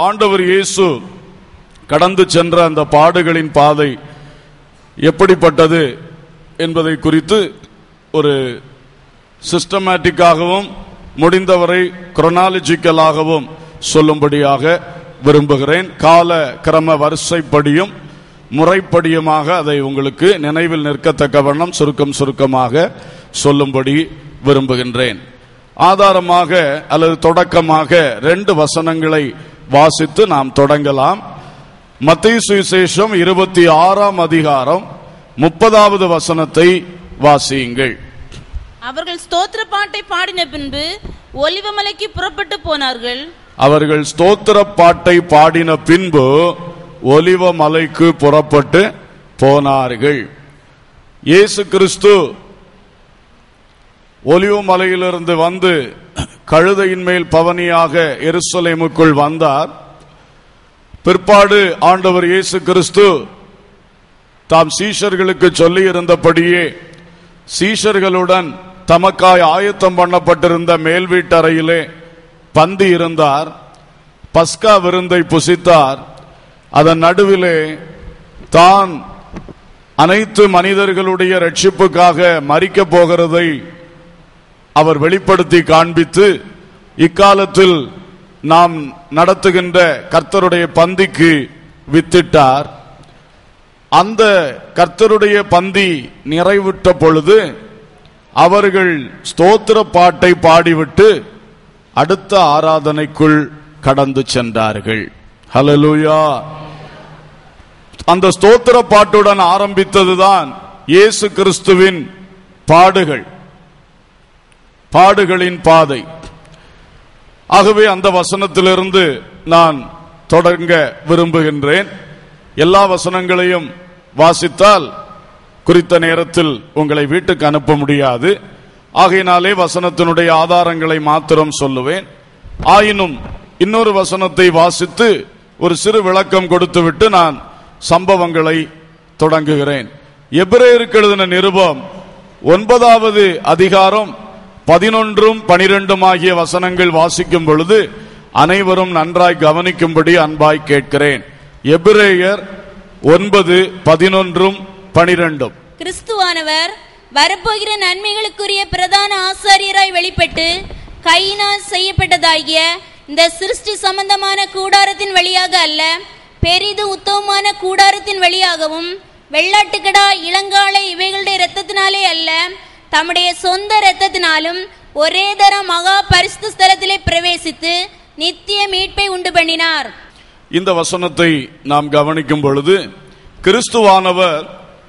ஆண்டவர் இயேசு கடந்து சென்ற அந்த பாடுகளின் பாதை எப்படிப்பட்டது என்பதை குறித்து ஒரு சிஸ்டமேட்டிக்காகவும் முடிந்தவரை குரோனாலஜிக்கலாகவும் சொல்லும்படியாக விரும்புகிறேன் கால கிரம வரிசைப்படியும் முறைப்படியுமாக அதை உங்களுக்கு நினைவில் நிற்கத்தக்க வண்ணம் சுருக்கம் சுருக்கமாக சொல்லும்படி விரும்புகின்றேன் ஆதாரமாக அல்லது தொடக்கமாக ரெண்டு வசனங்களை வாசித்து நாம் தொடங்கலாம் மத்திய சுவிசேஷம் இருபத்தி ஆறாம் அதிகாரம் முப்பதாவது வசனத்தை வாசியுங்கள் அவர்கள் ஸ்தோத்திர பாட்டை பாடின பின்பு ஒலிவமலைக்கு புறப்பட்டு போனார்கள் அவர்கள் ஸ்தோத்திர பாட்டை பாடின பின்பு ஒலிவ மலைக்கு புறப்பட்டு போனார்கள் இயேசு கிறிஸ்து ஒலிவ மலையிலிருந்து வந்து கழுதையின் மேல் பவனியாக எருசலேமுக்குள் வந்தார் பிற்பாடு ஆண்டவர் இயேசு கிறிஸ்து தாம் சீஷர்களுக்கு சொல்லி இருந்தபடியே சீஷர்களுடன் தமக்காய் ஆயத்தம் பண்ணப்பட்டிருந்த மேல் வீட்டறையிலே பந்தி இருந்தார் பஸ்கா விருந்தை புசித்தார் அதன் நடுவிலே தான் அனைத்து மனிதர்களுடைய ரட்சிப்புக்காக மறிக்கப் போகிறதை அவர் வெளிப்படுத்தி காண்பித்து இக்காலத்தில் நாம் நடத்துகின்ற கர்த்தருடைய பந்திக்கு வித்திட்டார் அந்த கர்த்தருடைய பந்தி நிறைவுற்ற பொழுது அவர்கள் ஸ்தோத்திர பாட்டை பாடிவிட்டு அடுத்த ஆராதனைக்குள் கடந்து சென்றார்கள் ஹalleluya அந்த ஸ்தோத்திர பாட்டுடன் ஆரம்பித்ததுதான் இயேசு கிறிஸ்துவின் பாடுகள் பாடுகளின் பாதை ஆகவே அந்த வசனத்திலிருந்து நான் தொடங்க விரும்புகின்றேன் எல்லா வசனங்களையும் வாசித்தால் குறித்த நேரத்தில் உங்களை வீட்டுக்கு அனுப்ப முடியாது ஆகையினாலே வசனத்தினுடைய ஆதாரங்களை மாத்திரம் சொல்லுவேன் ஆயினும் இன்னொரு வசனத்தை வாசித்து ஒரு சிறு விளக்கம் கொடுத்துவிட்டு நான் சம்பவங்களை தொடங்குகிறேன் எபிரேயருக்கு எழுதின நிருபம் ஒன்பதாவது அதிகாரம் பதினொன்றும் பனிரெண்டும் ஆகிய வசனங்கள் வாசிக்கும் பொழுது அனைவரும் நன்றாய் கவனிக்கும்படி அன்பாய் கேட்கிறேன் எபிரேயர் ஒன்பது பதினொன்றும் பனிரெண்டும் கிறிஸ்துவானவர் வரப்போகிற நன்மைகளுக்குரிய பிரதான ஆசாரியராய் வெளிப்பட்டு கையினால் செய்யப்பட்டதாகிய இந்த சிருஷ்டி சம்பந்தமான கூடாரத்தின் வழியாக அல்ல பெரிது உத்தமமான கூடாரத்தின் வழியாகவும் வெள்ளாட்டுக்கடா இளங்காளை இவைகளுடைய இரத்தத்தினாலே அல்ல தம்முடைய சொந்த இரத்தத்தினாலும் ஒரே தரம் மகா பரிசுத்த ஸ்தலத்திலே பிரவேசித்து நித்திய மீட்பை உண்டு பண்ணினார் இந்த வசனத்தை நாம் கவனிக்கும் பொழுது கிறிஸ்துவானவர்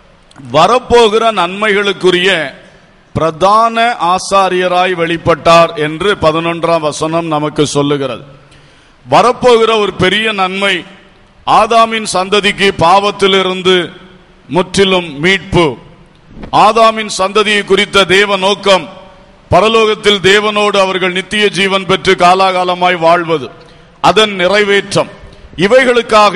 வரப்போகிற நன்மைகளுக்குரிய பிரதான ஆசாரியராய் வெளிப்பட்டார் என்று பதினொன்றாம் வசனம் நமக்கு சொல்லுகிறது வரப்போகிற ஒரு பெரிய நன்மை ஆதாமின் சந்ததிக்கு பாவத்திலிருந்து முற்றிலும் மீட்பு ஆதாமின் சந்ததியை குறித்த தேவ நோக்கம் பரலோகத்தில் தேவனோடு அவர்கள் நித்திய ஜீவன் பெற்று காலாகாலமாய் வாழ்வது அதன் நிறைவேற்றம் இவைகளுக்காக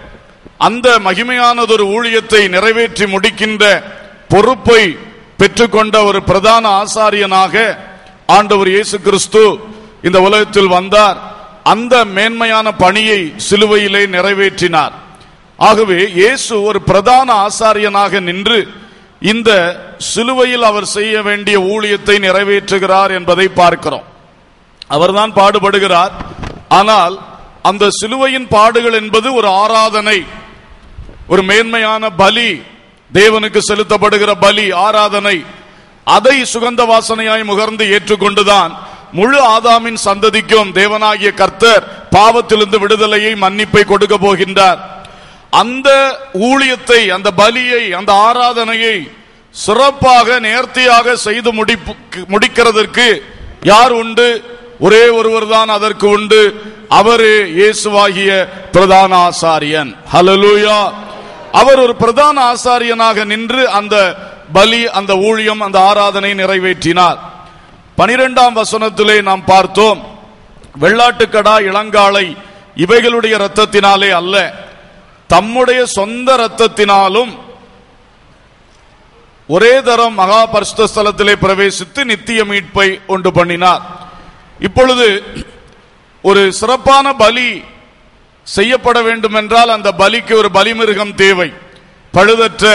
அந்த மகிமையானதொரு ஊழியத்தை நிறைவேற்றி முடிக்கின்ற பொறுப்பை பெற்றுக்கொண்ட ஒரு பிரதான ஆசாரியனாக ஆண்டவர் இயேசு கிறிஸ்து இந்த உலகத்தில் வந்தார் அந்த மேன்மையான பணியை சிலுவையிலே நிறைவேற்றினார் ஆகவே இயேசு ஒரு பிரதான ஆசாரியனாக நின்று இந்த சிலுவையில் அவர் செய்ய வேண்டிய ஊழியத்தை நிறைவேற்றுகிறார் என்பதை பார்க்கிறோம் அவர்தான் பாடுபடுகிறார் ஆனால் அந்த சிலுவையின் பாடுகள் என்பது ஒரு ஆராதனை ஒரு மேன்மையான பலி தேவனுக்கு செலுத்தப்படுகிற பலி ஆராதனை அதை சுகந்த வாசனையாய் முகர்ந்து ஏற்றுக்கொண்டுதான் முழு ஆதாமின் சந்ததிக்கும் தேவனாகிய கர்த்தர் பாவத்திலிருந்து விடுதலையை மன்னிப்பை கொடுக்க போகின்றார் அந்த ஊழியத்தை அந்த பலியை அந்த ஆராதனையை சிறப்பாக நேர்த்தியாக செய்து முடிப்பு முடிக்கிறதற்கு யார் உண்டு ஒரே ஒருவர் தான் அதற்கு உண்டு அவரே இயேசுவாகிய பிரதான ஆசாரியன் ஹalleluya அவர் ஒரு பிரதான ஆசாரியனாக நின்று அந்த பலி அந்த ஊழியம் அந்த ஆராதனை நிறைவேற்றினார் பனிரெண்டாம் வசனத்திலே நாம் பார்த்தோம் வெள்ளாட்டுக்கடா இளங்காளை இவைகளுடைய இரத்தத்தினாலே அல்ல தம்முடைய சொந்த இரத்தத்தினாலும் ஒரே தரம் மகா பரிசுத்த ஸ்தலத்திலே பிரவேசித்து நித்திய மீட்பை உண்டு பண்ணினார் இப்பொழுது ஒரு சிறப்பான பலி செய்யப்பட வேண்டும் என்றால் அந்த பலிக்கு ஒரு பலிமிருகம் தேவை பழுதற்ற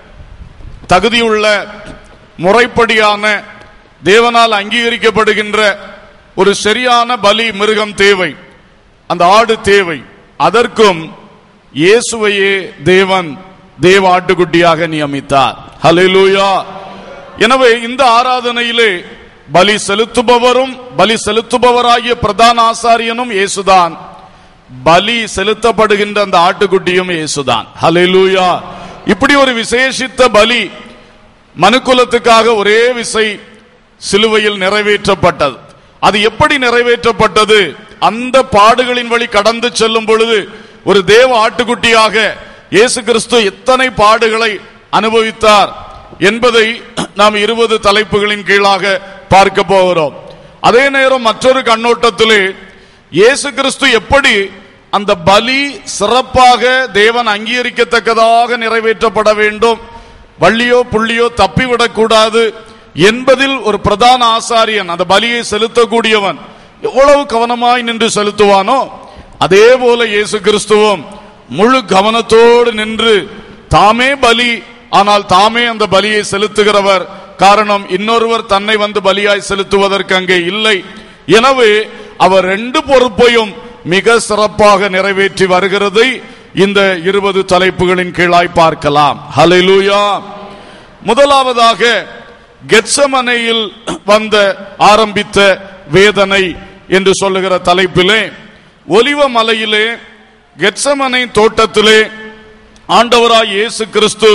தகுதியுள்ள முறைப்படியான தேவனால் அங்கீகரிக்கப்படுகின்ற ஒரு சரியான பலி மிருகம் தேவை அந்த ஆடு தேவை அதற்கும் இயேசுவையே தேவன் தேவ ஆட்டுக்குட்டியாக நியமித்தார் ஹalleluya எனவே இந்த ஆராதனையிலே பலி செலுத்துபவரும் பலி செலுத்துபவராகிய பிரதான ஆசாரியனும் இயேசுதான் பலி செலுத்தப்படுகின்ற அந்த ஆட்டுக்குட்டியும் இயேசுதான் ஹalleluya இப்படி ஒரு விசேஷித்த பலி மனுக்குலத்துக்காக ஒரே விசை சிலுவையில் நிறைவேற்றப்பட்டது அது எப்படி நிறைவேற்றப்பட்டது அந்த பாடுகளின் வழி கடந்து செல்லும் பொழுது ஒரு தேவ ஆட்டுக்குட்டியாக இயேசு கிறிஸ்து எத்தனை பாடுகளை அனுபவித்தார் என்பதை நாம் இருபது தலைப்புகளின் கீழாக பார்க்க போகிறோம் அதே நேரம் மற்றொரு கண்ணோட்டத்திலே இயேசு கிறிஸ்து எப்படி அந்த பலி சிறப்பாக தேவன் அங்கீகரிக்கத்தக்கதாக நிறைவேற்றப்பட வேண்டும் வள்ளியோ புள்ளியோ தப்பிவிடக் கூடாது என்பதில் ஒரு பிரதான ஆசாரியன் அந்த பலியை செலுத்தக்கூடியவன் எவ்வளவு கவனமாய் நின்று செலுத்துவானோ அதே போல இயேசு கிறிஸ்துவும் முழு கவனத்தோடு நின்று தாமே பலி ஆனால் தாமே அந்த பலியை செலுத்துகிறவர் காரணம் இன்னொருவர் தன்னை வந்து பலியாய் செலுத்துவதற்கு அங்கே இல்லை எனவே அவர் ரெண்டு பொறுப்பையும் மிக சிறப்பாக நிறைவேற்றி வருகிறதை இந்த இருபது தலைப்புகளின் கீழாய் பார்க்கலாம் ஹalleluya முதலாவதாக கெட்சமனையில் வந்த ஆரம்பித்த வேதனை என்று சொல்லுகிற தலைப்பிலே ஒலிவ மலையிலே கெட்சமனை தோட்டத்திலே ஆண்டவராய் இயேசு கிறிஸ்து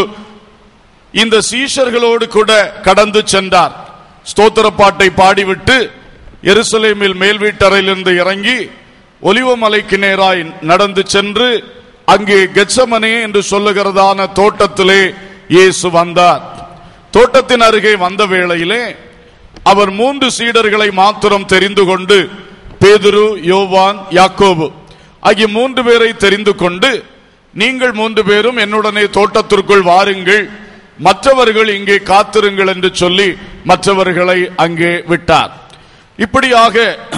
இந்த சீஷர்களோடு கூட கடந்து சென்றார் ஸ்தோத்திர பாட்டை பாடிவிட்டு எருசலேமில் மேல் வீட்டறையிலிருந்து இறங்கி ஒலிவமலைக்கு நேராய் நடந்து சென்று அங்கே கெட்சமனே என்று சொல்லுகிறதான தோட்டத்திலே இயேசு வந்தார் தோட்டத்தின் அருகே வந்த வேளையிலே அவர் மூன்று சீடர்களை மாத்திரம் தெரிந்து கொண்டு பேதுரு யோவான் யாக்கோபு ஆகிய மூன்று பேரை தெரிந்து கொண்டு நீங்கள் மூன்று பேரும் என்னுடனே தோட்டத்திற்குள் வாருங்கள் மற்றவர்கள் இங்கே காத்திருங்கள் என்று சொல்லி மற்றவர்களை அங்கே விட்டார் இப்படியாக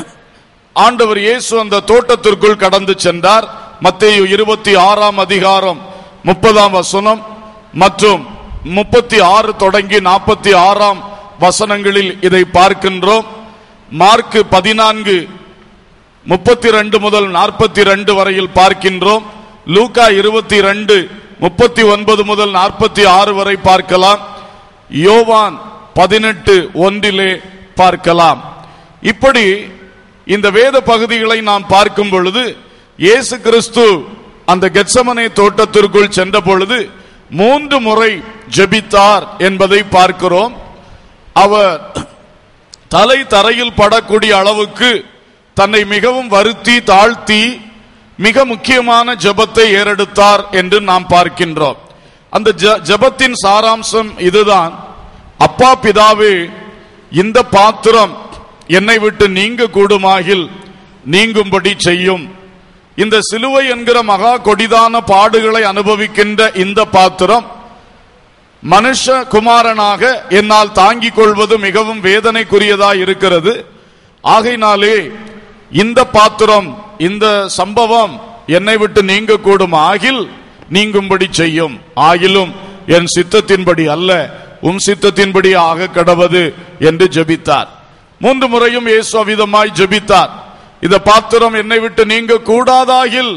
ஆண்டவர் இயேசு அந்த தோட்டத்திற்குள் கடந்து சென்றார் மத்தேயு இருபத்தி ஆறாம் அதிகாரம் முப்பதாம் வசனம் மற்றும் முப்பத்தி ஆறு தொடங்கி நாற்பத்தி ஆறாம் வசனங்களில் இதை பார்க்கின்றோம் மார்க்கு பதினான்கு முப்பத்தி ரெண்டு முதல் நாற்பத்தி ரெண்டு வரையில் பார்க்கின்றோம் லூக்கா இருபத்தி ரெண்டு முப்பத்தி ஒன்பது முதல் நாற்பத்தி ஆறு வரை பார்க்கலாம் யோவான் பதினெட்டு ஒன்றிலே பார்க்கலாம் இப்படி இந்த வேத பகுதிகளை நாம் பார்க்கும் பொழுது இயேசு கிறிஸ்து அந்த கெட்சமனை தோட்டத்திற்குள் சென்ற பொழுது மூன்று முறை ஜெபித்தார் என்பதை பார்க்கிறோம் அவர் தலை தரையில் படக்கூடிய அளவுக்கு தன்னை மிகவும் வருத்தி தாழ்த்தி மிக முக்கியமான ஜெபத்தை ஏறெடுத்தார் என்று நாம் பார்க்கின்றோம் அந்த ஜ- ஜெபத்தின் சாராம்சம் இதுதான் அப்பா பிதாவே இந்த பாத்திரம் என்னை விட்டு நீங்க கூடுமாகில் நீங்கும்படி செய்யும் இந்த சிலுவை என்கிற மகா கொடிதான பாடுகளை அனுபவிக்கின்ற இந்த பாத்திரம் மனுஷ குமாரனாக என்னால் தாங்கிக் கொள்வது மிகவும் வேதனைக்குரியதாய் இருக்கிறது ஆகையினாலே இந்த பாத்திரம் இந்த சம்பவம் என்னை விட்டு நீங்க கூடும் ஆகில் நீங்கும்படி செய்யும் ஆகிலும் என் சித்தத்தின்படி அல்ல உம் சித்தத்தின்படி ஆக கடவது என்று ஜெபித்தார் மூன்று முறையும் இயேசு அவிதமாய் ஜெபித்தார் இந்த பாத்திரம் என்னை விட்டு நீங்க கூடாதாகில்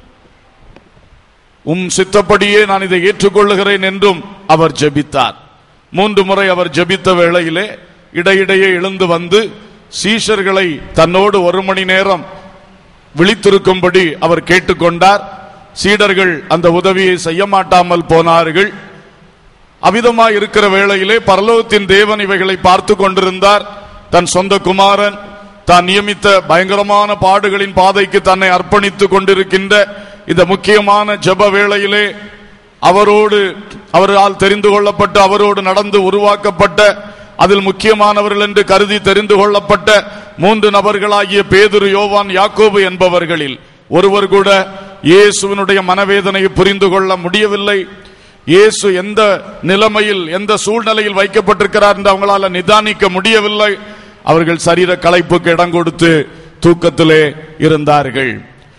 உம் சித்தப்படியே நான் இதை ஏற்றுக்கொள்ளுகிறேன் என்றும் அவர் ஜெபித்தார் மூன்று முறை அவர் ஜெபித்த வேளையிலே இடையிடையே எழுந்து வந்து சீஷர்களை தன்னோடு ஒரு மணி நேரம் விழித்திருக்கும்படி அவர் கேட்டுக்கொண்டார் சீடர்கள் அந்த உதவியை செய்ய மாட்டாமல் போனார்கள் அவிதமாய் இருக்கிற வேளையிலே பரலோகத்தின் தேவன் இவைகளை பார்த்து கொண்டிருந்தார் தன் சொந்த குமாரன் தான் நியமித்த பயங்கரமான பாடுகளின் பாதைக்கு தன்னை அர்ப்பணித்துக் கொண்டிருக்கின்ற இந்த முக்கியமான ஜெப வேளையிலே அவரோடு அவரால் தெரிந்து கொள்ளப்பட்ட அவரோடு நடந்து உருவாக்கப்பட்ட அதில் முக்கியமானவர்கள் என்று கருதி தெரிந்து கொள்ளப்பட்ட மூன்று நபர்களாகிய பேதுரு யோவான் யாக்கோபு என்பவர்களில் ஒருவர் கூட இயேசுவினுடைய மனவேதனையை புரிந்து கொள்ள முடியவில்லை இயேசு எந்த நிலைமையில் எந்த சூழ்நிலையில் வைக்கப்பட்டிருக்கிறார் என்று அவங்களால நிதானிக்க முடியவில்லை அவர்கள் சரீர களைப்புக்கு இடம் கொடுத்து தூக்கத்திலே இருந்தார்கள்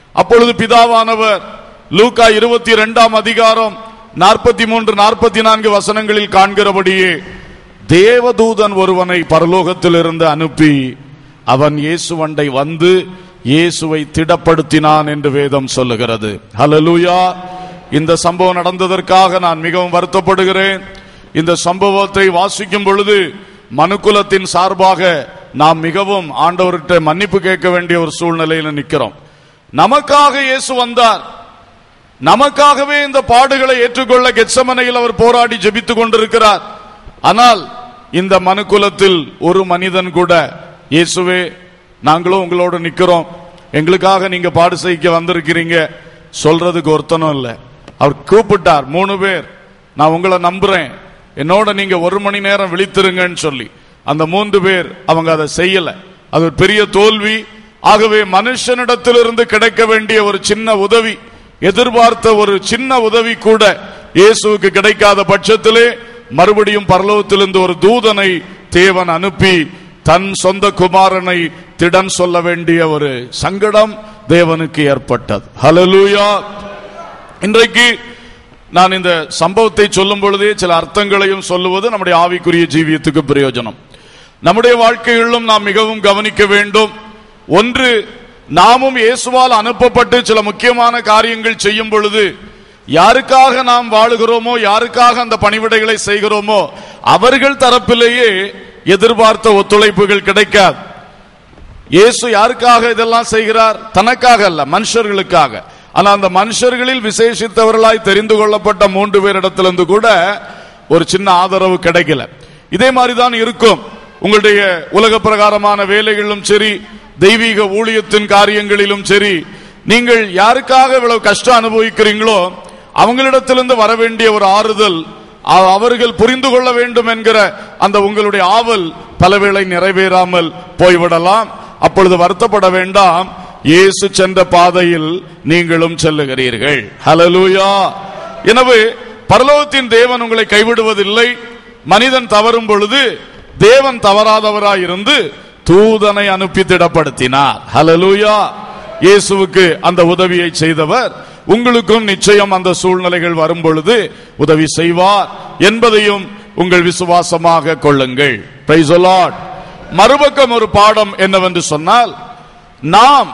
அப்பொழுது பிதாவானவர் லூக்கா இருபத்தி இரண்டாம் அதிகாரம் நாற்பத்தி மூன்று நாற்பத்தி நான்கு வசனங்களில் காண்கிறபடியே தேவதூதன் ஒருவனை பரலோகத்திலிருந்து அனுப்பி அவன் இயேசுவண்டை வந்து இயேசுவை திடப்படுத்தினான் என்று வேதம் சொல்லுகிறது ஹalleluya இந்த சம்பவம் நடந்ததற்காக நான் மிகவும் வருத்தப்படுகிறேன் இந்த சம்பவத்தை வாசிக்கும் பொழுது மனுக்குலத்தின் சார்பாக நாம் மிகவும் ஆண்டவர்கிட்ட மன்னிப்பு கேட்க வேண்டிய ஒரு சூழ்நிலையில் நிற்கிறோம் நமக்காக இயேசு வந்தார் நமக்காகவே இந்த பாடுகளை ஏற்றுக்கொள்ள கெச்சமனையில் அவர் போராடி ஜெபித்துக் கொண்டிருக்கிறார் ஆனால் இந்த மனுக்குலத்தில் ஒரு மனிதன் கூட இயேசுவே நாங்களும் உங்களோட நிக்கிறோம் எங்களுக்காக நீங்க பாடு செய்ய வந்திருக்கிறீங்க சொல்றதுக்கு ஒருத்தனும் இல்லை அவர் கூப்பிட்டார் மூணு பேர் நான் உங்களை நம்புறேன் என்னோட நீங்க ஒரு மணி நேரம் விழித்திருங்கன்னு சொல்லி அந்த மூன்று பேர் அவங்க அதை செய்யல அது ஒரு பெரிய தோல்வி ஆகவே மனுஷனிடத்திலிருந்து கிடைக்க வேண்டிய ஒரு சின்ன உதவி எதிர்பார்த்த ஒரு சின்ன உதவி கூட இயேசுவுக்கு கிடைக்காத பட்சத்திலே மறுபடியும் பரலோகத்திலிருந்து ஒரு தூதனை தேவன் அனுப்பி தன் சொந்த குமாரனை திடன் சொல்ல வேண்டிய ஒரு சங்கடம் தேவனுக்கு ஏற்பட்டது ஹalleluya இன்றைக்கு நான் இந்த சம்பவத்தை சொல்லும் பொழுதே சில அர்த்தங்களையும் சொல்லுவது நம்முடைய ஆவிக்குரிய ஜீவியத்துக்கு பிரயோஜனம் நம்முடைய வாழ்க்கையிலும் நாம் மிகவும் கவனிக்க வேண்டும் ஒன்று நாமும் இயேசுவால் அனுப்பப்பட்டு சில முக்கியமான காரியங்கள் செய்யும் பொழுது யாருக்காக நாம் வாழுகிறோமோ யாருக்காக அந்த பணிவிடைகளை செய்கிறோமோ அவர்கள் தரப்பிலேயே எதிர்பார்த்த ஒத்துழைப்புகள் கிடைக்காது இயேசு யாருக்காக இதெல்லாம் செய்கிறார் தனக்காக அல்ல மனுஷர்களுக்காக ஆனா அந்த மனுஷர்களில் விசேஷித்தவர்களாய் தெரிந்து கொள்ளப்பட்ட மூன்று பேரிடத்திலிருந்து கூட ஒரு சின்ன ஆதரவு கிடைக்கல இதே மாதிரி தான் இருக்கும் உங்களுடைய உலக பிரகாரமான வேலைகளிலும் சரி தெய்வீக ஊழியத்தின் காரியங்களிலும் சரி நீங்கள் யாருக்காக இவ்வளவு கஷ்டம் அனுபவிக்கிறீங்களோ அவங்களிடத்திலிருந்து வர வேண்டிய ஒரு ஆறுதல் அ- அவர்கள் புரிந்து கொள்ள வேண்டும் என்கிற அந்த உங்களுடைய ஆவல் பலவேளை நிறைவேறாமல் போய்விடலாம் அப்பொழுது வருத்தப்பட வேண்டாம் இயேசு சென்ற பாதையில் நீங்களும் செல்லுகிறீர்கள் ஹalleluya எனவே பரலோகத்தின் தேவன் உங்களை கைவிடுவதில்லை மனிதன் தவறும் பொழுது தேவன் தவறாதவராயிருந்து தூதனை அனுப்பி திடப்படுத்தினார் ஹalleluya இயேசுவுக்கு அந்த உதவியை செய்தவர் உங்களுக்கும் நிச்சயம் அந்த சூழ்நிலைகள் வரும் பொழுது உதவி செய்வார் என்பதையும் உங்கள் விசுவாசமாக கொள்ளுங்கள் Praise the Lord. மறுபக்கம் ஒரு பாடம் என்னவென்று சொன்னால் நாம்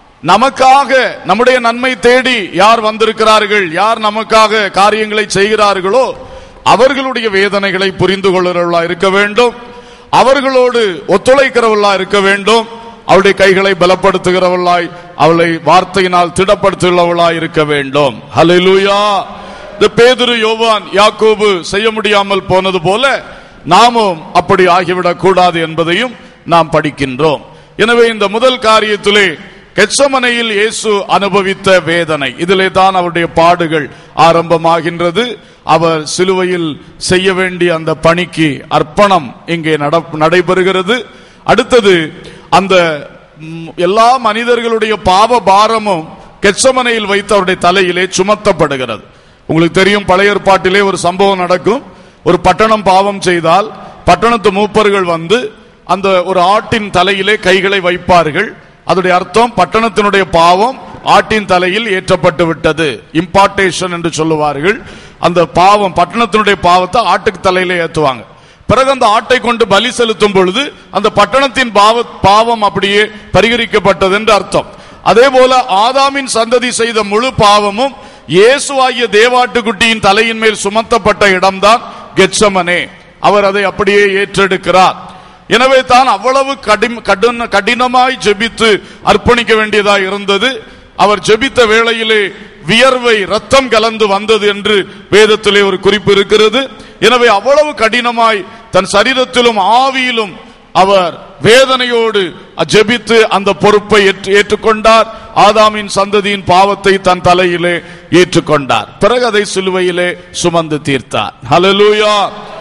நமக்காக நம்முடைய நன்மை தேடி யார் வந்திருக்கிறார்கள் யார் நமக்காக காரியங்களை செய்கிறார்களோ அவர்களுடைய வேதனைகளை புரிந்து கொள்கிறவர்களா இருக்க வேண்டும் அவர்களோடு ஒத்துழைக்கிறவர்களா இருக்க வேண்டும் அவளுடைய கைகளை பலப்படுத்துகிறவர்களாய் அவளை வார்த்தையினால் திடப்படுத்துகிறவர்களாய் இருக்க வேண்டும் ஹalleluya இந்த பேதுரு யோவான் யாக்கோபு செய்ய முடியாமல் போனது போல நாமும் அப்படி ஆகிவிடக் கூடாது என்பதையும் நாம் படிக்கின்றோம் எனவே இந்த முதல் காரியத்திலே கெச்சமனையில் இயேசு அனுபவித்த வேதனை இதிலே தான் அவருடைய பாடுகள் ஆரம்பமாகின்றது அவர் சிலுவையில் செய்ய வேண்டிய அந்த பணிக்கு அர்ப்பணம் இங்கே நட- நடைபெறுகிறது அடுத்தது அந்த ம், எல்லா மனிதர்களுடைய பாவ பாரமும் கெச்சமனையில் வைத்து அவருடைய தலையிலே சுமத்தப்படுகிறது உங்களுக்கு தெரியும் பழைய ஏற்பாட்டிலே ஒரு சம்பவம் நடக்கும் ஒரு பட்டணம் பாவம் செய்தால் பட்டணத்து மூப்பர்கள் வந்து அந்த ஒரு ஆட்டின் தலையிலே கைகளை வைப்பார்கள் அதோடைய அர்த்தம் பட்டணத்தினுடைய பாவம் ஆட்டின் தலையில் ஏற்றப்பட்டு விட்டது இம்பார்டேஷன் என்று சொல்லுவார்கள் அந்த பாவம் பட்டணத்தினுடைய பாவத்தை ஆட்டுக்கு தலையிலே ஏத்துவாங்க பிறகு அந்த ஆட்டை கொண்டு பலி செலுத்தும் பொழுது அந்த பட்டணத்தின் பாவ பாவம் அப்படியே பரிகரிக்கப்பட்டது என்று அர்த்தம் அதே போல ஆதாமின் சந்ததி செய்த முழு பாவமும் இயேசுவாகிய தேவாட்டுக்குட்டியின் தலையின் மேல் சுமத்தப்பட்ட இடம்தான் கெட்சமனே அவர் அதை அப்படியே ஏற்றெடுக்கிறார் எனவே தான் அவ்வளவு கடிம் கடின கடினமாய் ஜெபித்து அர்ப்பணிக்க வேண்டியதாய் இருந்தது அவர் ஜெபித்த வேளையிலே வியர்வை ரத்தம் கலந்து வந்தது என்று வேதத்திலே ஒரு குறிப்பு இருக்கிறது எனவே அவ்வளவு கடினமாய் தன் சரீரத்திலும் ஆவியிலும் அவர் வேதனையோடு ஜெபித்து அந்த பொறுப்பை ஏற்று- ஏற்றுக்கொண்டார் ஆதாமின் சந்ததியின் பாவத்தை தன் தலையிலே ஏற்றுக்கொண்டார் பிறகு அதை சிலுவையிலே சுமந்து தீர்த்தார் ஹalleluya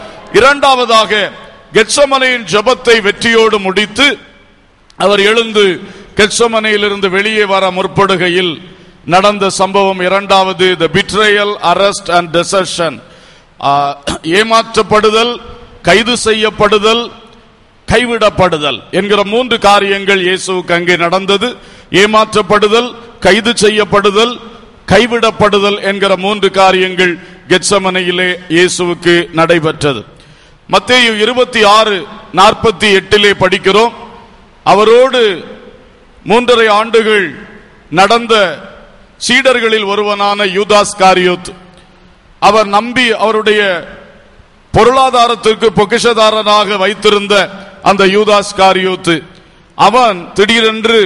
இரண்டாவதாக கெட்சமனையின் ஜெபத்தை வெற்றியோடு முடித்து அவர் எழுந்து கெட்சமனையிலிருந்து வெளியே வர முற்படுகையில் நடந்த சம்பவம் இரண்டாவது the betrayal arrest and desertion ஏமாற்றப்படுதல் கைது செய்யப்படுதல் கைவிடப்படுதல் என்கிற மூன்று காரியங்கள் இயேசுவுக்கு அங்கே நடந்தது ஏமாற்றப்படுதல் கைது செய்யப்படுதல் கைவிடப்படுதல் என்கிற மூன்று காரியங்கள் கெட்சமனையிலே இயேசுவுக்கு நடைபெற்றது மத்தேயு இருபத்தி ஆறு நாற்பத்தி எட்டிலே படிக்கிறோம் அவரோடு மூன்றரை ஆண்டுகள் நடந்த சீடர்களில் ஒருவனான யூதாஸ் காரியோத் அவர் நம்பி அவருடைய பொருளாதாரத்திற்கு பொக்கிஷதாரனாக வைத்திருந்த அந்த யூதாஸ் காரியோத்து அவன் திடீரென்று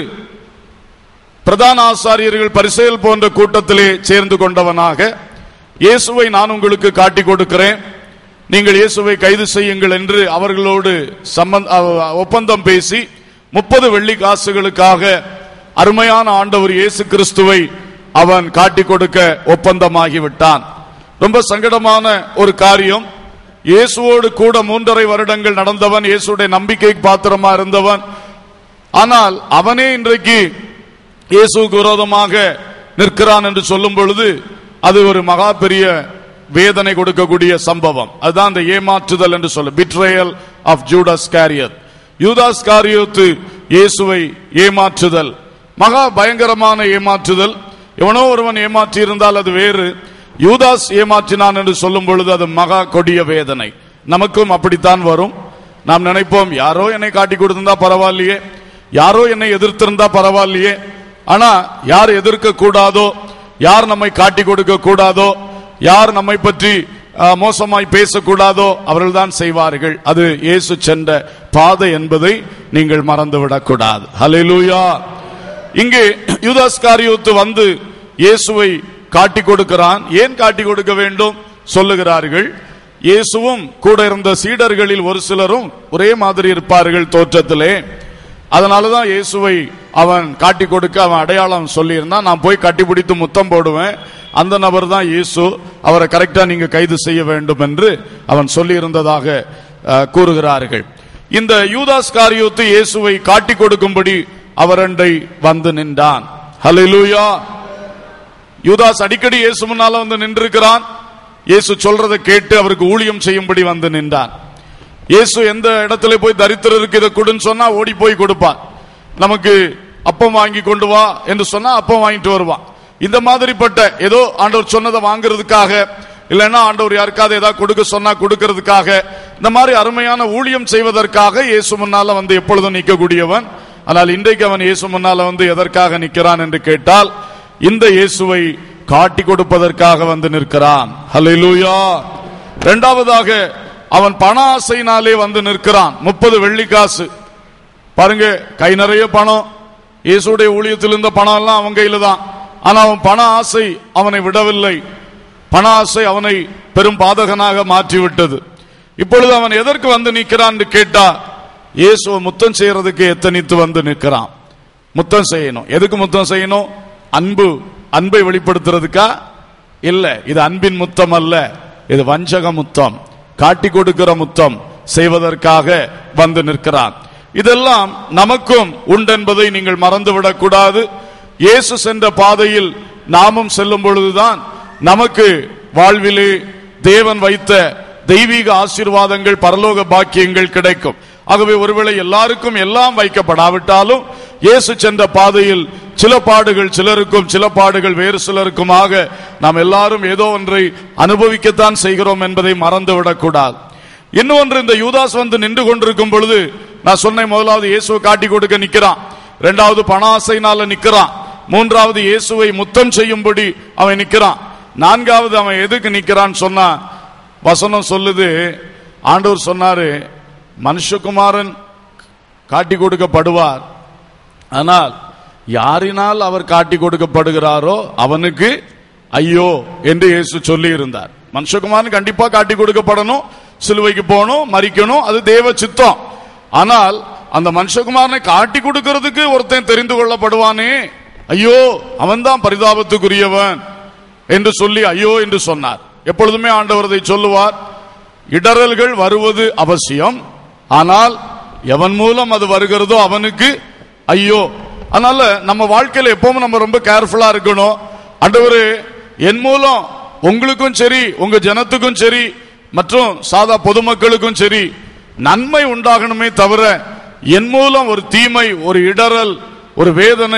பிரதான ஆசாரியர்கள் பரிசெயல் போன்ற கூட்டத்திலே சேர்ந்து கொண்டவனாக இயேசுவை நான் உங்களுக்கு காட்டிக் கொடுக்கிறேன் நீங்கள் இயேசுவை கைது செய்யுங்கள் என்று அவர்களோடு சம்பந்த அ- ஒப்பந்தம் பேசி முப்பது வெள்ளி காசுகளுக்காக அருமையான ஆண்டவர் இயேசு கிறிஸ்துவை அவன் காட்டிக் கொடுக்க ஒப்பந்தமாகிவிட்டான் ரொம்ப சங்கடமான ஒரு காரியம் இயேசுவோடு கூட மூன்றரை வருடங்கள் நடந்தவன் இயேசுடைய நம்பிக்கை பாத்திரமா இருந்தவன் ஆனால் அவனே இன்றைக்கு இயேசுவுக்கு விரோதமாக நிற்கிறான் என்று சொல்லும் பொழுது அது ஒரு மகா பெரிய வேதனை கொடுக்கக்கூடிய சம்பவம் அதுதான் அந்த ஏமாற்றுதல் என்று சொல்ல பிட்ரேயல் ஆஃப் ஜூடாஸ் கேரியர் யூதாஸ் காரியோத்து இயேசுவை ஏமாற்றுதல் மகா பயங்கரமான ஏமாற்றுதல் எவனோ ஒருவன் ஏமாற்றி இருந்தால் அது வேறு யூதாஸ் ஏமாற்றினான் என்று சொல்லும் பொழுது அது மகா கொடிய வேதனை நமக்கும் அப்படித்தான் வரும் நாம் நினைப்போம் யாரோ என்னை காட்டி கொடுத்திருந்தா பரவாயில்லையே யாரோ என்னை எதிர்த்திருந்தா பரவாயில்லையே ஆனா யார் எதிர்க்க கூடாதோ யார் நம்மை காட்டி கொடுக்க கூடாதோ யார் நம்மை பற்றி ஆ, மோசமாய் பேசக்கூடாதோ அவர்கள்தான் செய்வார்கள் அது இயேசு சென்ற பாதை என்பதை நீங்கள் மறந்துவிடக் கூடாது ஹalleluya இங்கே யூதாஸ் காரியோத்து வந்து இயேசுவை காட்டி கொடுக்கிறான் ஏன் காட்டி கொடுக்க வேண்டும் சொல்லுகிறார்கள் இயேசுவும் கூட இருந்த சீடர்களில் ஒரு சிலரும் ஒரே மாதிரி இருப்பார்கள் தோற்றத்திலே அதனாலதான் இயேசுவை அவன் காட்டி கொடுக்க அவன் அடையாளம் சொல்லியிருந்தான் நான் போய் கட்டி பிடித்து முத்தம் போடுவேன் அந்த நபர் தான் இயேசு அவரை கரெக்டா நீங்க கைது செய்ய வேண்டும் என்று அவன் சொல்லியிருந்ததாக அஹ், கூறுகிறார்கள் இந்த யூதாஸ் காரியோத்து இயேசுவை காட்டி கொடுக்கும்படி அவரண்டை வந்து நின்றான் ஹalleluya யூதாஸ் அடிக்கடி இயேசு முன்னால வந்து நின்றிருக்கிறான் இயேசு சொல்றதை கேட்டு அவருக்கு ஊழியம் செய்யும்படி வந்து நின்றான் இயேசு எந்த இடத்துல போய் தரித்திரருக்கு இதை கொடுன்னு சொன்னா ஓடி போய் கொடுப்பான் நமக்கு அப்பம் வாங்கி கொண்டு வா என்று சொன்னா அப்பம் வாங்கிட்டு வருவான் இந்த மாதிரிப்பட்ட ஏதோ ஆண்டவர் சொன்னதை வாங்குறதுக்காக இல்லைன்னா ஆண்டவர் யாருக்காவது ஏதாவது கொடுக்க சொன்னா கொடுக்கிறதுக்காக இந்த மாதிரி அருமையான ஊழியம் செய்வதற்காக இயேசு முன்னால வந்து எப்பொழுதும் நிற்கக்கூடியவன் ஆனால் இன்றைக்கு அவன் இயேசு முன்னால வந்து எதற்காக நிற்கிறான் என்று கேட்டால் இந்த இயேசுவை காட்டி கொடுப்பதற்காக வந்து நிற்கிறான் ஹalleluya இரண்டாவதாக அவன் பண ஆசையினாலே வந்து நிற்கிறான் முப்பது வெள்ளிக்காசு பாருங்க கை நிறைய பணம் இயேசுடைய ஊழியத்தில் இருந்த பணம் எல்லாம் அவன் கையில தான் ஆனா அவன் பண ஆசை அவனை விடவில்லை பண ஆசை அவனை பெரும் பாதகனாக மாற்றிவிட்டது இப்பொழுது அவன் எதற்கு வந்து நிற்கிறான் கேட்டா இயேசுவை முத்தம் செய்யறதுக்கு எத்தனித்து வந்து நிற்கிறான் முத்தம் செய்யணும் எதுக்கு முத்தம் செய்யணும் அன்பு அன்பை வெளிப்படுத்துறதுக்கா இல்ல இது அன்பின் முத்தம் அல்ல இது வஞ்சக முத்தம் காட்டி கொடுக்கிற முத்தம் செய்வதற்காக வந்து நிற்கிறான் இதெல்லாம் நமக்கும் உண்டென்பதை நீங்கள் மறந்துவிடக் கூடாது இயேசு சென்ற பாதையில் நாமும் செல்லும் பொழுதுதான் நமக்கு வாழ்விலே தேவன் வைத்த தெய்வீக ஆசீர்வாதங்கள் பரலோக பாக்கியங்கள் கிடைக்கும் ஆகவே ஒருவேளை எல்லாருக்கும் எல்லாம் வைக்கப்படாவிட்டாலும் இயேசு சென்ற பாதையில் சில பாடுகள் சிலருக்கும் சில பாடுகள் வேறு சிலருக்குமாக நாம் எல்லாரும் ஏதோ ஒன்றை அனுபவிக்கத்தான் செய்கிறோம் என்பதை மறந்துவிடக் கூடாது இன்னொன்று இந்த யூதாஸ் வந்து நின்று கொண்டிருக்கும் பொழுது நான் சொன்னேன் முதலாவது இயேசுவை காட்டி கொடுக்க நிக்கிறான் இரண்டாவது பண ஆசைனால நிக்கிறான் மூன்றாவது இயேசுவை முத்தம் செய்யும்படி அவன் நிக்கிறான் நான்காவது அவன் எதுக்கு நிக்கிறான்னு சொன்னா வசனம் சொல்லுது ஆண்டவர் சொன்னாரு மனுஷகுமாரன் காட்டி கொடுக்கப்படுவார் ஆனால் யாரினால் அவர் காட்டி கொடுக்கப்படுகிறாரோ அவனுக்கு ஐயோ என்று இயேசு சொல்லி இருந்தார் மனுஷகுமாரன் கண்டிப்பா காட்டி கொடுக்கப்படணும் சிலுவைக்கு போகணும் மறிக்கணும் அது தேவ சித்தம் ஆனால் அந்த மனுஷகுமாரனை காட்டி கொடுக்கிறதுக்கு ஒருத்தன் தெரிந்து கொள்ளப்படுவானே ஐயோ அவன்தான் பரிதாபத்துக்குரியவன் என்று சொல்லி ஐயோ என்று சொன்னார் எப்பொழுதுமே ஆண்டவர் இதை சொல்லுவார் இடறல்கள் வருவது அவசியம் ஆனால் எவன் மூலம் அது வருகிறதோ அவனுக்கு ஐயோ அதனால நம்ம வாழ்க்கையில எப்பவும் நம்ம ரொம்ப கேர்ஃபுல்லா இருக்கணும் ஆண்டவரே என் மூலம் உங்களுக்கும் சரி உங்க ஜனத்துக்கும் சரி மற்றும் சாதா பொதுமக்களுக்கும் சரி நன்மை உண்டாகணுமே தவிர என் மூலம் ஒரு தீமை ஒரு இடறல் ஒரு வேதனை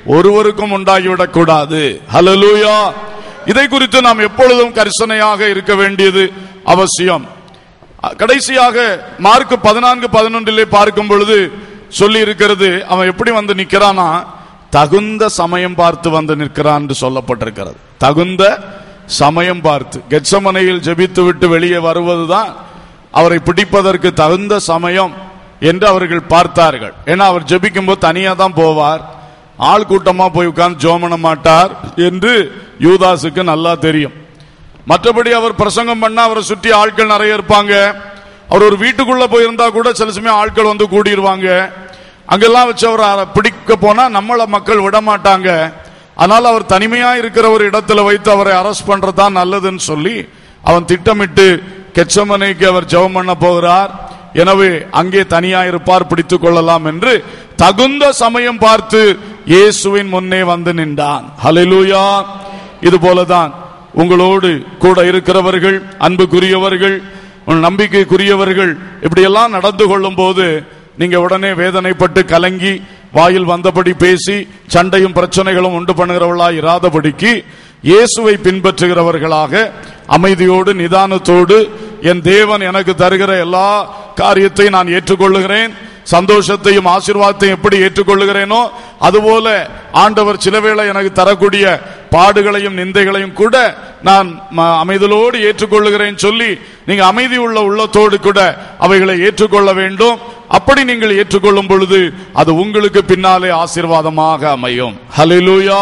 ஒருவருக்கும் உண்டாகிவிடக் கூடாது ஹalleluya இதை குறித்து நாம் எப்பொழுதும் கரிசனையாக இருக்க வேண்டியது அவசியம் கடைசியாக மார்க் பதினான்கு பதினொன்றிலே பார்க்கும் பொழுது சொல்லி இருக்கிறது அவன் எப்படி வந்து நிக்கிறானா தகுந்த சமயம் பார்த்து வந்து நிற்கிறான் என்று சொல்லப்பட்டிருக்கிறது தகுந்த சமயம் பார்த்து கெட்சமனையில் ஜெபித்து விட்டு வெளியே வருவதுதான் அவரை பிடிப்பதற்கு தகுந்த சமயம் என்று அவர்கள் பார்த்தார்கள் ஏன்னா அவர் ஜெபிக்கும் போது தனியா தான் போவார் ஆள் கூட்டமா போய் உட்கார்ந்து ஜோம் பண்ண மாட்டார் என்று யூதாசுக்கு நல்லா தெரியும் மற்றபடி அவர் பிரசங்கம் பண்ணா அவரை சுற்றி ஆட்கள் நிறைய இருப்பாங்க அவர் ஒரு வீட்டுக்குள்ள போயிருந்தா கூட சில சமயம் ஆட்கள் வந்து கூடிடுவாங்க அங்கெல்லாம் வச்சு அவர் பிடிக்க போனா நம்மள மக்கள் விட மாட்டாங்க அதனால அவர் தனிமையா இருக்கிற ஒரு இடத்துல வைத்து அவரை அரெஸ்ட் பண்றதுதான் நல்லதுன்னு சொல்லி அவன் திட்டமிட்டு கெச்சமனைக்கு அவர் ஜெபம் பண்ண போகிறார் எனவே அங்கே தனியா இருப்பார் பிடித்துக் கொள்ளலாம் என்று தகுந்த சமயம் பார்த்து இயேசுவின் முன்னே வந்து நின்றான் ஹalleluya இது போலதான் உங்களோடு கூட இருக்கிறவர்கள் அன்புக்குரியவர்கள் உன் நம்பிக்கைக்குரியவர்கள் இப்படியெல்லாம் நடந்து கொள்ளும் போது நீங்க உடனே வேதனைப்பட்டு கலங்கி வாயில் வந்தபடி பேசி சண்டையும் பிரச்சனைகளும் உண்டு பண்ணுகிறவர்களா இராதபடிக்கு இயேசுவை பின்பற்றுகிறவர்களாக அமைதியோடு நிதானத்தோடு என் தேவன் எனக்கு தருகிற எல்லா காரியத்தையும் நான் ஏற்றுக்கொள்ளுகிறேன் சந்தோஷத்தையும் ஆசீர்வாதத்தையும் எப்படி ஏற்றுக்கொள்ளுகிறேனோ அதுபோல ஆண்டவர் சிலவேளை எனக்கு தரக்கூடிய பாடுகளையும் நிந்தைகளையும் கூட நான் ம- அமைதலோடு ஏற்றுக்கொள்ளுகிறேன் சொல்லி நீங்க அமைதி உள்ள உள்ளத்தோடு கூட அவைகளை ஏற்றுக்கொள்ள வேண்டும் அப்படி நீங்கள் ஏற்றுக்கொள்ளும் பொழுது அது உங்களுக்கு பின்னாலே ஆசீர்வாதமாக அமையும் ஹalleluya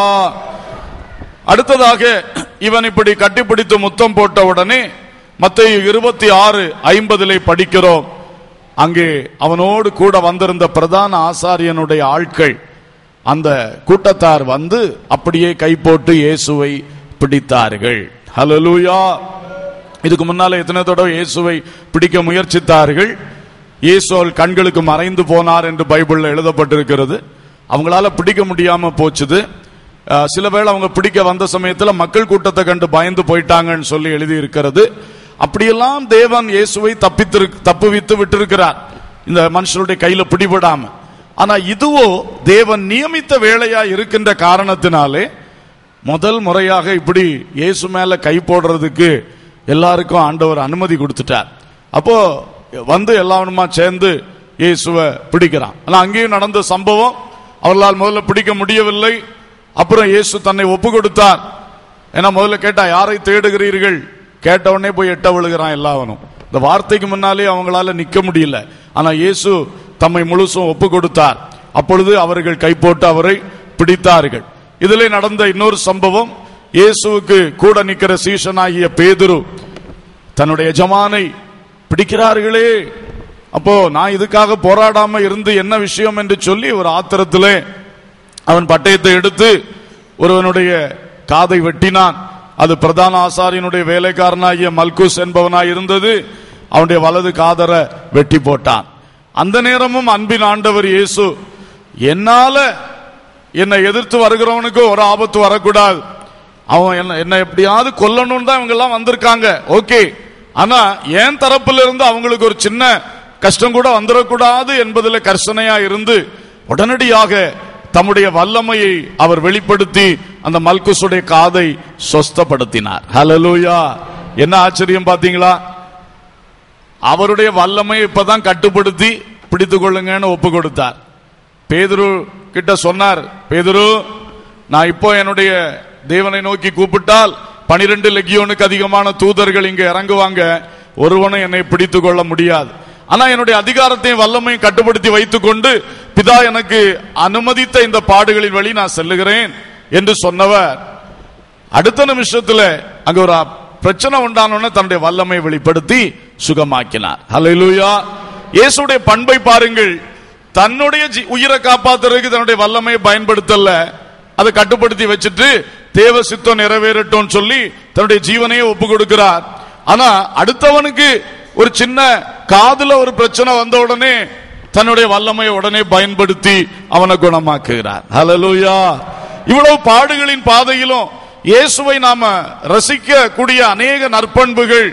அடுத்ததாக இவன் இப்படி கட்டிப்பிடித்து முத்தம் போட்ட உடனே மத்திய இருபத்தி ஆறு ஐம்பதிலே படிக்கிறோம் அங்கே அவனோடு கூட வந்திருந்த பிரதான ஆசாரியனுடைய ஆட்கள் அந்த கூட்டத்தார் வந்து அப்படியே கை போட்டு இயேசுவை பிடித்தார்கள் ஹalleluya இதுக்கு முன்னால எத்தனை தடவை இயேசுவை பிடிக்க முயற்சித்தார்கள் இயேசு அவள் கண்களுக்கு மறைந்து போனார் என்று பைபிள்ல எழுதப்பட்டிருக்கிறது அவங்களால பிடிக்க முடியாம போச்சுது அஹ், சில வேளை அவங்க பிடிக்க வந்த சமயத்துல மக்கள் கூட்டத்தை கண்டு பயந்து போயிட்டாங்கன்னு சொல்லி எழுதி இருக்கிறது அப்படியெல்லாம் தேவன் இயேசுவை தப்பித்திரு தப்புவித்து விட்டிருக்கிறார் இந்த மனுஷனுடைய கையில பிடிபடாம ஆனா இதுவோ தேவன் நியமித்த வேலையா இருக்கின்ற காரணத்தினாலே முதல் முறையாக இப்படி இயேசு மேல கை போடுறதுக்கு எல்லாருக்கும் ஆண்டவர் அனுமதி கொடுத்துட்டார் அப்போ வந்து எல்லாருமா சேர்ந்து இயேசுவை பிடிக்கிறான் ஆனா அங்கேயும் நடந்த சம்பவம் அவர்களால் முதல்ல பிடிக்க முடியவில்லை அப்புறம் இயேசு தன்னை ஒப்பு கொடுத்தார் ஏன்னா முதல்ல கேட்டா யாரை தேடுகிறீர்கள் கேட்ட உடனே போய் எட்ட விழுகிறான் எல்லாவனும் இந்த வார்த்தைக்கு முன்னாலே அவங்களால நிக்க முடியல ஆனா இயேசு தம்மை முழுசும் ஒப்பு கொடுத்தார் அப்பொழுது அவர்கள் கை போட்டு அவரை பிடித்தார்கள் இதிலே நடந்த இன்னொரு சம்பவம் இயேசுவுக்கு கூட நிக்கிற சீஷனாகிய பேதுரு தன்னுடைய எஜமானை பிடிக்கிறார்களே அப்போ நான் இதுக்காக போராடாம இருந்து என்ன விஷயம் என்று சொல்லி ஒரு ஆத்திரத்திலே அவன் பட்டயத்தை எடுத்து ஒருவனுடைய காதை வெட்டினான் அது பிரதான ஆசாரியனுடைய வேலைக்காரனாகிய மல்குஸ் என்பவனாய் இருந்தது அவனுடைய வலது காதரை வெட்டி போட்டான் அந்த நேரமும் அன்பின் ஆண்டவர் இயேசு என்னால என்னை எதிர்த்து வருகிறவனுக்கு ஒரு ஆபத்து வரக்கூடாது அவன் என்ன என்னை எப்படியாவது கொல்லணும்னு தான் இவங்க எல்லாம் வந்திருக்காங்க ஓகே ஆனா என் தரப்புல இருந்து அவங்களுக்கு ஒரு சின்ன கஷ்டம் கூட வந்துடக்கூடாது என்பதில் கர்சனையா இருந்து உடனடியாக தம்முடைய வல்லமையை அவர் வெளிப்படுத்தி அந்த மல்குசுடைய காதை சொஸ்தப்படுத்தினார் ஹalleluya என்ன ஆச்சரியம் பாத்தீங்களா அவருடைய வல்லமை இப்பதான் கட்டுப்படுத்தி பிடித்துக் கொள்ளுங்கன்னு ஒப்பு கொடுத்தார் பேதுரு கிட்ட சொன்னார் பேதுரு நான் இப்போ என்னுடைய தேவனை நோக்கி கூப்பிட்டால் பனிரெண்டு லெகியோனுக்கு அதிகமான தூதர்கள் இங்க இறங்குவாங்க ஒருவனும் என்னை பிடித்துக் கொள்ள முடியாது ஆனா என்னுடைய அதிகாரத்தையும் வல்லமையும் கட்டுப்படுத்தி வைத்துக் கொண்டு பிதா எனக்கு அனுமதித்த இந்த பாடுகளின் வழி நான் செல்லுகிறேன் என்று சொன்னவர் அடுத்த நிமிஷத்துல அங்க ஒரு பிரச்சனை உண்டானோன்னு தன்னுடைய வல்லமை வெளிப்படுத்தி சுகமாக்கினார் ஹalleluya இயேசுடைய பண்பை பாருங்கள் தன்னுடைய ஜீ- உயிரை காப்பாத்துறதுக்கு தன்னுடைய வல்லமையை பயன்படுத்தல அதை கட்டுப்படுத்தி வச்சுட்டு தேவ சித்தம் நிறைவேறட்டும் சொல்லி தன்னுடைய ஜீவனையே ஒப்பு கொடுக்கிறார் ஆனா அடுத்தவனுக்கு ஒரு சின்ன காதுல ஒரு பிரச்சனை வந்த உடனே தன்னுடைய வல்லமையை உடனே பயன்படுத்தி அவனை குணமாக்குகிறார் ஹalleluya இவ்வளவு பாடுகளின் பாதையிலும் இயேசுவை நாம ரசிக்க கூடிய அநேக நற்பண்புகள்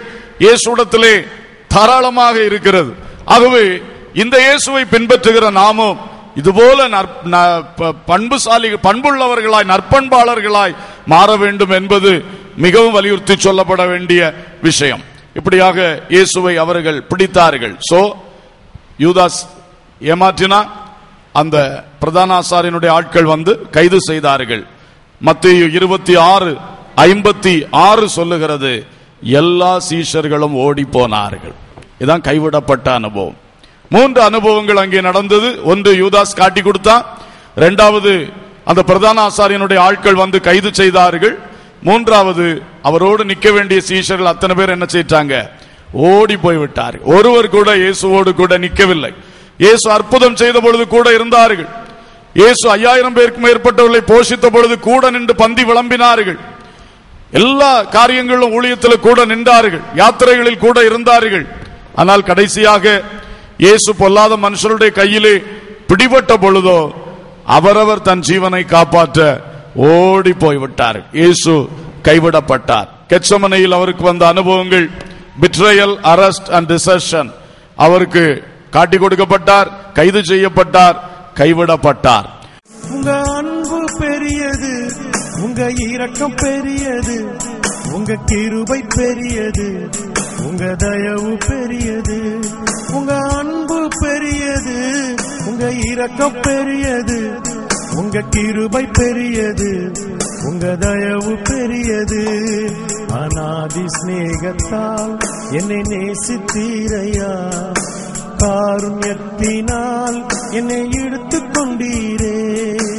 இயேசுடத்திலே தாராளமாக இருக்கிறது ஆகவே இந்த இயேசுவை பின்பற்றுகிற நாமும் இதுபோல நற்- ந- ப- பண்புசாலி பண்புள்ளவர்களாய் நற்பண்பாளர்களாய் மாற வேண்டும் என்பது மிகவும் வலியுறுத்தி சொல்லப்பட வேண்டிய விஷயம் இப்படியாக இயேசுவை அவர்கள் பிடித்தார்கள் சோ யூதாஸ் ஏமாற்றினா அந்த பிரதான ஆசாரியனுடைய ஆட்கள் வந்து கைது செய்தார்கள் மத்திய இருபத்தி ஆறு ஐம்பத்தி ஆறு சொல்லுகிறது எல்லா சீஷர்களும் ஓடி போனார்கள் இதான் கைவிடப்பட்ட அனுபவம் மூன்று அனுபவங்கள் அங்கே நடந்தது ஒன்று யூதாஸ் காட்டி கொடுத்தான் இரண்டாவது அந்த பிரதான ஆசாரியனுடைய ஆட்கள் வந்து கைது செய்தார்கள் மூன்றாவது அவரோடு நிக்க வேண்டிய சீஷர்கள் அத்தனை பேர் என்ன செய்தாங்க ஓடி போய்விட்டார் ஒருவர் கூட இயேசுவோடு கூட நிற்கவில்லை இயேசு அற்புதம் செய்த பொழுது கூட இருந்தார்கள் இயேசு ஐயாயிரம் பேருக்கு மேற்பட்டவர்களை போஷித்த பொழுது கூட நின்று பந்தி விளம்பினார்கள் எல்லா காரியங்களும் ஊழியத்தில் கூட நின்றார்கள் யாத்திரைகளில் கூட இருந்தார்கள் ஆனால் கடைசியாக இயேசு பொல்லாத மனுஷருடைய கையிலே பிடிபட்ட பொழுதோ அவரவர் தன் ஜீவனை காப்பாற்ற ஓடி போய்விட்டார் இயேசு கைவிடப்பட்டார் கெச்சமனையில் அவருக்கு வந்த அனுபவங்கள் பிட்ரயல் அரஸ்ட் அண்ட் டிசர்ஷன் அவருக்கு காட்டி கொடுக்கப்பட்டார் கைது செய்யப்பட்டார் கைவிடப்பட்டார் உங்க அன்பு பெரியது உங்க இரக்கம் பெரியது உங்க கிருபை பெரியது உங்க தயவு பெரியது உங்க அன்பு பெரியது உங்க இரக்கம் பெரியது உங்க கிருபை பெரியது உங்க தயவு பெரியது அநாதி சிநேகத்தால் என்னை நேசித்தீரையா காருண்யத்தினால் என்னை எடுத்துக் கொண்டீரே